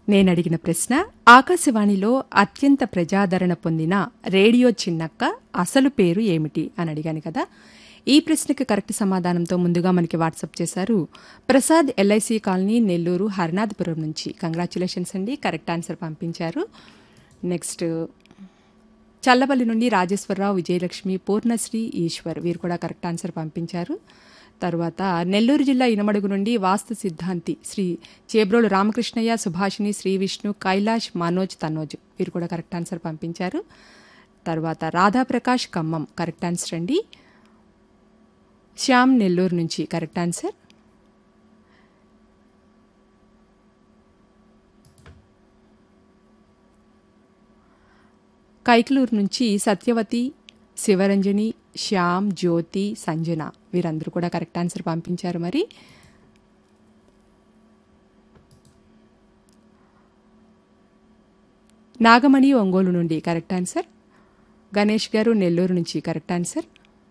నేను అడిగిన ప్రశ్న ఆకాశవాణిలో అత్యంత ప్రజాదరణ పొందిన రేడియో చిన్నక్క అసలు పేరు ఏమిటి అని అడిగాను కదా ఈ ప్రశ్నకి కరెక్ట్ సమాధానంతో ముందుగా మనకి వాట్సాప్ చేశారు ప్రసాద్ ఎల్ఐసి కాలనీ నెల్లూరు హరినాథపురం నుంచి కంగ్రాచులేషన్స్ అండి కరెక్ట్ ఆన్సర్ పంపించారు నెక్స్ట్ చల్లపల్లి నుండి రాజేశ్వరరావు విజయలక్ష్మి పూర్ణశ్రీ ఈశ్వర్ వీరు కూడా కరెక్ట్ ఆన్సర్ పంపించారు తర్వాత నెల్లూరు జిల్లా ఇనమడుగు నుండి వాస్తు సిద్ధాంతి శ్రీ చేబ్రోలు రామకృష్ణయ్య సుభాషిణి శ్రీ విష్ణు కైలాష్ మనోజ్ తనోజ్ వీరు కూడా కరెక్ట్ ఆన్సర్ పంపించారు తర్వాత రాధాప్రకాష్ ఖమ్మం కరెక్ట్ ఆన్సర్ అండి శ్యామ్ నెల్లూరు నుంచి కరెక్ట్ ఆన్సర్ కైకలూరు నుంచి సత్యవతి శివరంజని శ్యామ్ జ్యోతి సంజన వీరందరూ కూడా కరెక్ట్ ఆన్సర్ పంపించారు మరి నాగమణి ఒంగోలు నుండి కరెక్ట్ ఆన్సర్ గణేష్ గారు నెల్లూరు నుంచి correct answer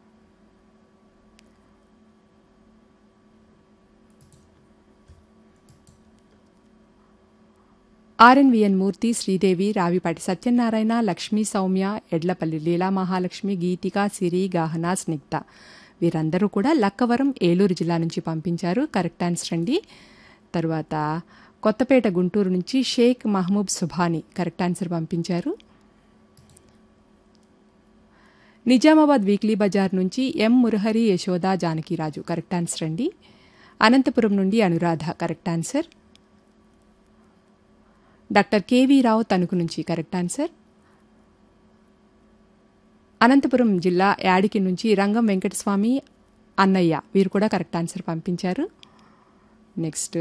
R N V N Murthy Sridevi Ravipati Satyanarayana Lakshmi Soumya Edlapalli Leela Mahalakshmi Geethika Siri Gahana Snigdha వీరందరూ కూడా లక్కవరం ఏలూరు జిల్లా నుంచి పంపించారు కరెక్ట్ ఆన్సర్ అండి తర్వాత కొత్తపేట గుంటూరు నుంచి షేక్ మహమూబ్ సుభాని కరెక్ట్ ఆన్సర్ పంపించారు నిజామాబాద్ వీక్లీ బజార్ నుంచి M Murahari Yashoda Janakiraju correct answer అండి అనంతపురం నుండి Anuradha correct answer doctor K V Rao Tanuku నుంచి కరెక్ట్ ఆన్సర్ అనంతపురం జిల్లా యాడికి నుంచి రంగం వెంకటస్వామి అన్నయ్య వీరు కూడా కరెక్ట్ ఆన్సర్ పంపించారు నెక్స్ట్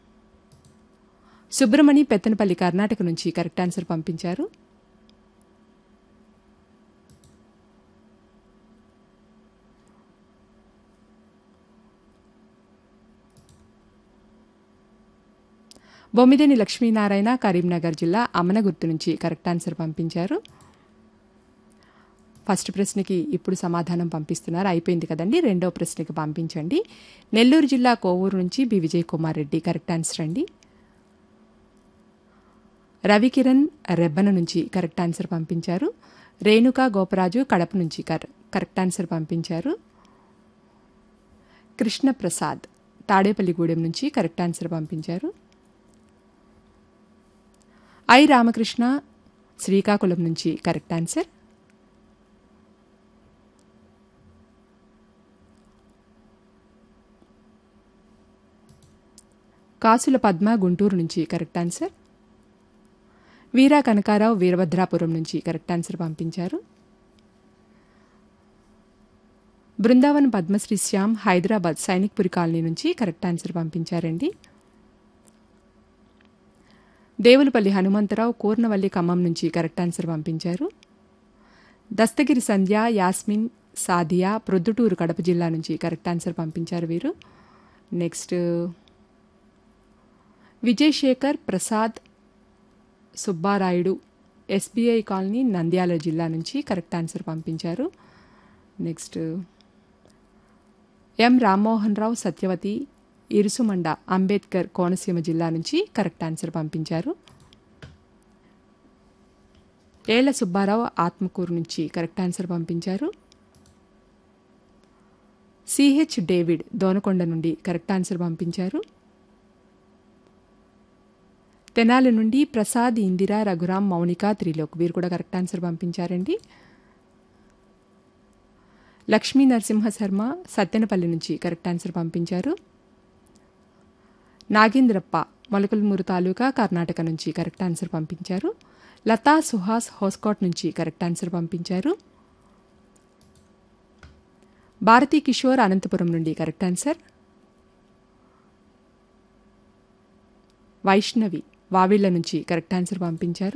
సుబ్రమణి పెత్తనపల్లి కర్ణాటక నుంచి కరెక్ట్ ఆన్సర్ పంపించారు బొమ్మిదేని లక్ష్మీనారాయణ కరీంనగర్ జిల్లా అమనగుర్తు నుంచి కరెక్ట్ ఆన్సర్ పంపించారు ఫస్ట్ ప్రశ్నకి ఇప్పుడు సమాధానం పంపిస్తున్నారు అయిపోయింది కదండి రెండో ప్రశ్నకి పంపించండి నెల్లూరు జిల్లా కోవూరు నుంచి B Vijay Kumar Reddy correct answer అండి రవికిరణ్ రెబ్బన నుంచి కరెక్ట్ ఆన్సర్ పంపించారు రేణుకా గోపరాజు కడప నుంచి కరెక్ట్ ఆన్సర్ పంపించారు కృష్ణప్రసాద్ తాడేపల్లిగూడెం నుంచి కరెక్ట్ ఆన్సర్ పంపించారు ఐ రామకృష్ణ శ్రీకాకుళం నుంచి కరెక్ట్ ఆన్సర్ కాసుల పద్మ గుంటూరు నుంచి కరెక్ట్ ఆన్సర్ వీరా కనకారావు వీరభద్రాపురం నుంచి కరెక్ట్ ఆన్సర్ పంపించారు బృందావన్ పద్మశ్రీ శ్యామ్ హైదరాబాద్ సైనిక్పురి కాలనీ నుంచి కరెక్ట్ ఆన్సర్ పంపించారండి దేవులపల్లి హనుమంతరావు కూర్నవల్లి ఖమ్మం నుంచి కరెక్ట్ ఆన్సర్ పంపించారు దస్తగిరి సంధ్య యాస్మిన్ సాదియా ప్రొద్దుటూరు కడప జిల్లా నుంచి కరెక్ట్ ఆన్సర్ పంపించారు వీరు next Vijayasekhar Prasad Subbarayudu SBI colony Nandyal జిల్లా నుంచి కరెక్ట్ ఆన్సర్ పంపించారు నెక్స్ట్ ఎం రామ్మోహన్ రావు సత్యవతి ఇరుసుమండ అంబేద్కర్ కోనసీమ జిల్లా నుంచి కరెక్ట్ ఆన్సర్ పంపించారు ఏళ్ల సుబ్బారావు ఆత్మకూరు నుంచి కరెక్ట్ ఆన్సర్ పంపించారు సిహెచ్ డేవిడ్ దోనకొండ నుండి కరెక్ట్ ఆన్సర్ పంపించారు తెనాలి నుండి ప్రసాద్ ఇందిరా రఘురాం మౌనిక త్రిలోక్ వీరు కూడా కరెక్ట్ ఆన్సర్ పంపించారండి లక్ష్మీ నరసింహ శర్మ సత్తెనపల్లి నుంచి కరెక్ట్ ఆన్సర్ పంపించారు నాగేంద్రప్ప మొలకలమూరు తాలూకా కర్ణాటక నుంచి కరెక్ట్ ఆన్సర్ పంపించారు లతా సుహాస్ హోస్కోట్ నుంచి కరెక్ట్ ఆన్సర్ పంపించారు భారతీ కిషోర్ అనంతపురం నుండి కరెక్ట్ ఆన్సర్ వైష్ణవి వావిళ్ల నుంచి కరెక్ట్ ఆన్సర్ పంపించారు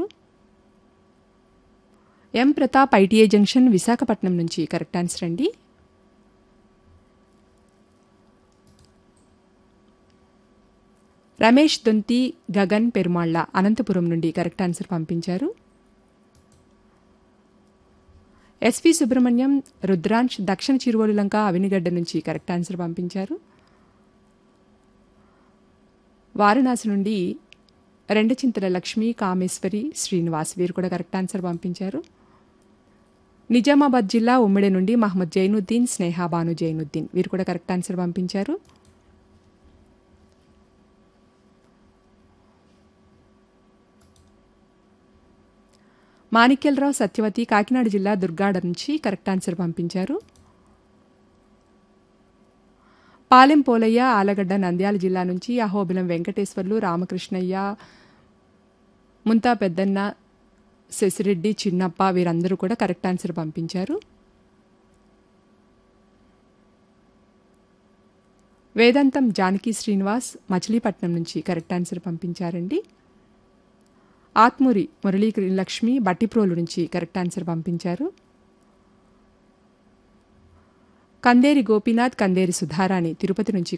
M Pratap ITI junction Visakhapatnam నుంచి కరెక్ట్ ఆన్సర్ అండి రమేష్ దొంతి గగన్ పెరుమాళ్ల అనంతపురం నుండి కరెక్ట్ ఆన్సర్ పంపించారు ఎస్వి సుబ్రహ్మణ్యం రుద్రాంశ్ దక్షిణ చిరువలు లంక అవినిగడ్డ నుంచి కరెక్ట్ ఆన్సర్ పంపించారు వారణాసి నుండి రెండు చింతల లక్ష్మి కామేశ్వరి శ్రీనివాస్ వీరు కూడా కరెక్ట్ ఆన్సర్ పంపించారు నిజామాబాద్ జిల్లా ఉమ్మడి నుండి మహమ్మద్ జైనుద్దీన్ స్నేహాబాను జైనుద్దీన్ వీరు కూడా కరెక్ట్ ఆన్సర్ పంపించారు మాణిక్యలరావు సత్యవతి కాకినాడ జిల్లా దుర్గాడ నుంచి కరెక్ట్ ఆన్సర్ పంపించారు పాలెం పోలయ్య ఆలగడ్డ నంద్యాల జిల్లా నుంచి అహోబిలం వెంకటేశ్వర్లు రామకృష్ణయ్య ముంతా పెద్దన్న శశిరెడ్డి చిన్నప్ప వీరందరూ కూడా కరెక్ట్ ఆన్సర్ పంపించారు వేదాంతం జానకి శ్రీనివాస్ మచిలీపట్నం నుంచి కరెక్ట్ ఆన్సర్ పంపించారండి ఆత్మూరి మురళీ లక్ష్మి బట్టిప్రోలు నుంచి కరెక్ట్ ఆన్సర్ పంపించారు కందేరి గోపీనాథ్ కందేరి సుధారాణి తిరుపతి నుంచి